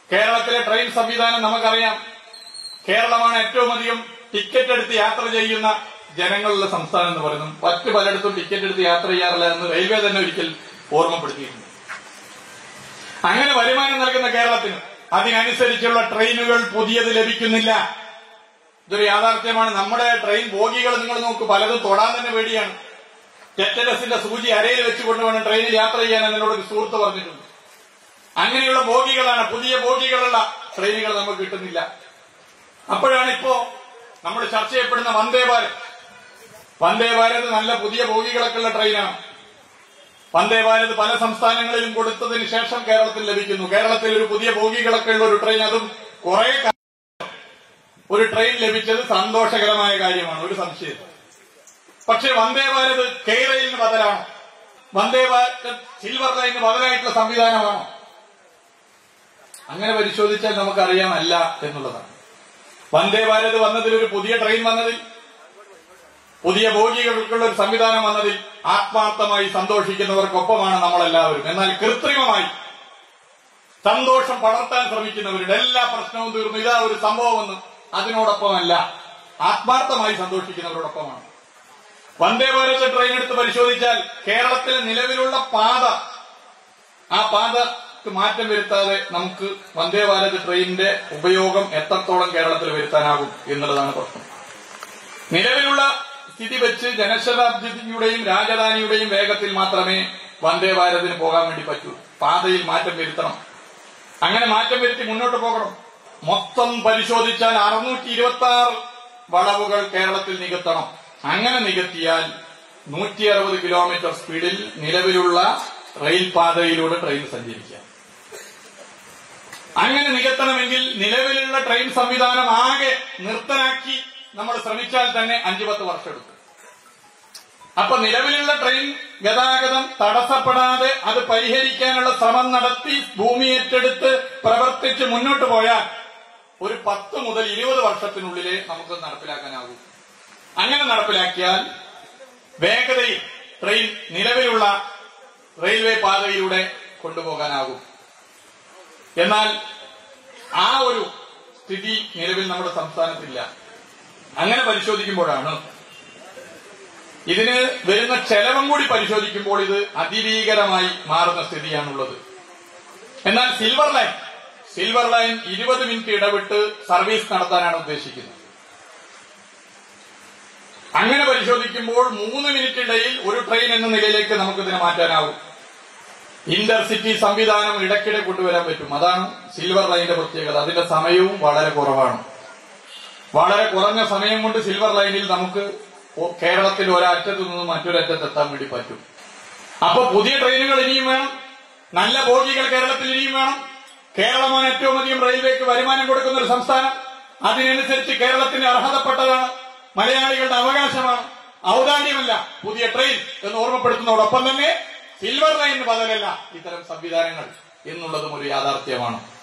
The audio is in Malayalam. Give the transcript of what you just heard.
കേരളത്തിലെ ട്രെയിൻ സംവിധാനം നമുക്കറിയാം കേരളമാണ് ഏറ്റവും അധികം ടിക്കറ്റ് എടുത്ത് യാത്ര ചെയ്യുന്ന ജനങ്ങളുള്ള സംസ്ഥാനം എന്ന് പറയുന്നു മറ്റു പലയിടത്തും ടിക്കറ്റ് എടുത്ത് യാത്ര ചെയ്യാറില്ല എന്ന് റെയിൽവേ തന്നെ ഒരിക്കൽ ഓർമ്മപ്പെടുത്തിയിട്ടുണ്ട് അങ്ങനെ വരുമാനം നൽകുന്ന കേരളത്തിന് അതിനനുസരിച്ചുള്ള ട്രെയിനുകൾ പുതിയത് ലഭിക്കുന്നില്ല ഇതൊരു യാഥാർത്ഥ്യമാണ് നമ്മുടെ ട്രെയിൻ ബോഗികൾ നിങ്ങൾ നോക്ക് പലതും തൊടാൻ തന്നെ പേടിയാണ് ടെറ്റലസിന്റെ സൂചി അരയിൽ വെച്ച് കൊണ്ടുവേണം ട്രെയിനിൽ യാത്ര ചെയ്യാൻ എന്നോട് ഒരു സുഹൃത്ത് പറഞ്ഞിട്ടുണ്ട് അങ്ങനെയുള്ള ബോഗികളാണ് പുതിയ ബോഗികളുള്ള ട്രെയിനുകൾ നമുക്ക് കിട്ടുന്നില്ല അപ്പോഴാണ് ഇപ്പോ നമ്മൾ ചർച്ച ചെയ്യപ്പെടുന്ന വന്ദേ ഭാരത് വന്ദേ ഭാരത് നല്ല പുതിയ ബോഗികളൊക്കെ ഉള്ള ട്രെയിനാണ് വന്ദേ ഭാരത് പല സംസ്ഥാനങ്ങളിലും കൊടുത്തതിന് ശേഷം കേരളത്തിൽ ലഭിക്കുന്നു കേരളത്തിൽ ഒരു പുതിയ ബോഗികളൊക്കെ ഉള്ള ഒരു ട്രെയിൻ അതും കുറെ കാലം ഒരു ട്രെയിൻ ലഭിച്ചത് സന്തോഷകരമായ കാര്യമാണ് ഒരു സംശയം പക്ഷേ വന്ദേ ഭാരത് കെയറയിലിന് ബദലാണ് വന്ദേ ഭാരത് സിൽവർ ലൈനിന് ബദലായിട്ടുള്ള സംവിധാനമാണോ അങ്ങനെ പരിശോധിച്ചാൽ നമുക്കറിയാം അല്ല എന്നുള്ളതാണ് വന്ദേ ഭാരത് വന്നതിൽ ഒരു പുതിയ ട്രെയിൻ വന്നതിൽ പുതിയ ബോഗികൾക്കുള്ള ഒരു സംവിധാനം വന്നതിൽ ആത്മാർത്ഥമായി സന്തോഷിക്കുന്നവർക്കൊപ്പമാണ് നമ്മളെല്ലാവരും എന്നാൽ കൃത്രിമമായി സന്തോഷം പടർത്താൻ ശ്രമിക്കുന്നവരുടെ എല്ലാ പ്രശ്നവും തീർന്നു ഇതാ ഒരു സംഭവമെന്ന് അതിനോടൊപ്പമല്ല ആത്മാർത്ഥമായി സന്തോഷിക്കുന്നവരോടൊപ്പമാണ് വന്ദേ ഭാരത് ട്രെയിൻ എടുത്ത് പരിശോധിച്ചാൽ കേരളത്തിലെ നിലവിലുള്ള പാത ആ പാതക്ക് മാറ്റം വരുത്താതെ നമുക്ക് വന്ദേ ഭാരത് ട്രെയിനിന്റെ ഉപയോഗം എത്രത്തോളം കേരളത്തിൽ വരുത്താനാകും എന്നുള്ളതാണ് പ്രശ്നം നിലവിലുള്ള സ്ഥിതി വെച്ച് ജനശതാബ്ദിയുടെയും രാജധാനിയുടെയും വേഗത്തിൽ മാത്രമേ വന്ദേ ഭാരതിന് പോകാൻ വേണ്ടി പറ്റൂ പാതയിൽ മാറ്റം വരുത്തണം അങ്ങനെ മാറ്റം വരുത്തി മുന്നോട്ട് പോകണം മൊത്തം പരിശോധിച്ചാൽ അറുന്നൂറ്റി ഇരുപത്തി ആറ് വളവുകൾ കേരളത്തിൽ നികത്തണം അങ്ങനെ നികത്തിയാൽ നൂറ്റി അറുപത് കിലോമീറ്റർ സ്പീഡിൽ നിലവിലുള്ള റെയിൽ പാതയിലൂടെ ട്രെയിൻ സഞ്ചരിക്കാം അങ്ങനെ നികത്തണമെങ്കിൽ നിലവിലുള്ള ട്രെയിൻ സംവിധാനം ആകെ നിർത്തലാക്കി നമ്മൾ ശ്രമിച്ചാൽ തന്നെ അഞ്ചു പത്ത് വർഷം എടുക്കും അപ്പൊ നിലവിലുള്ള ട്രെയിൻ ഗതാഗതം തടസ്സപ്പെടാതെ അത് പരിഹരിക്കാനുള്ള ശ്രമം നടത്തി ഭൂമി ഏറ്റെടുത്ത് പ്രവർത്തിച്ച് മുന്നോട്ട് പോയാൽ ഒരു പത്ത് മുതൽ ഇരുപത് വർഷത്തിനുള്ളിലേ നമുക്ക് നടപ്പിലാക്കാനാകൂ അങ്ങനെ നടപ്പിലാക്കിയാൽ വേഗതയിൽ ട്രെയിൻ നിലവിലുള്ള റെയിൽവേ പാതയിലൂടെ കൊണ്ടുപോകാനാകും എന്നാൽ ആ ഒരു സ്ഥിതി നിലവിൽ നമ്മുടെ സംസ്ഥാനത്തില്ല അങ്ങനെ പരിശോധിക്കുമ്പോഴാണ് ഇതിന് വരുന്ന ചെലവും കൂടി പരിശോധിക്കുമ്പോൾ ഇത് അതിഭീകരമായി മാറുന്ന സ്ഥിതിയാണുള്ളത് എന്നാൽ സിൽവർ ലൈൻ സിൽവർ ലൈൻ ഇരുപത് മിനിറ്റ് ഇടവിട്ട് സർവീസ് നടത്താനാണ് ഉദ്ദേശിക്കുന്നത് അങ്ങനെ പരിശോധിക്കുമ്പോൾ മൂന്ന് മിനിറ്റ് ഇടയിൽ ഒരു ട്രെയിൻ എന്ന നിലയിലേക്ക് നമുക്കിതിനെ മാറ്റാനാവും ഇന്റർസിറ്റി സംവിധാനം ഇടയ്ക്കിടെ കൊണ്ടുവരാൻ പറ്റും അതാണ് സിൽവർ ലൈനിന്റെ പ്രത്യേകത അതിന്റെ സമയവും വളരെ കുറവാണ് വളരെ കുറഞ്ഞ സമയം കൊണ്ട് സിൽവർ ലൈനിൽ നമുക്ക് ഒ- കേരളത്തിൽ ഒരറ്റത്തു നിന്ന് മറ്റൊരറ്റത്ത് എത്താൻ വേണ്ടി പറ്റും അപ്പൊ പുതിയ ട്രെയിനുകൾ ഇനിയും വേണം നല്ല ബോഗികൾ കേരളത്തിൽ ഇനിയും വേണം കേരളമാണ് ഏറ്റവും അധികം റെയിൽവേക്ക് വരുമാനം കൊടുക്കുന്ന ഒരു സംസ്ഥാനം അതിനനുസരിച്ച് കേരളത്തിന് അർഹതപ്പെട്ടതാണ് മലയാളികളുടെ അവകാശമാണ് ഔദാര്യമല്ല പുതിയ ട്രെയിൻ എന്ന് ഓർമ്മപ്പെടുത്തുന്നതോടൊപ്പം തന്നെ സിൽവർ ലൈനിന് ബദലല്ല ഇത്തരം സംവിധാനങ്ങൾ എന്നുള്ളതും ഒരു യാഥാർത്ഥ്യമാണ്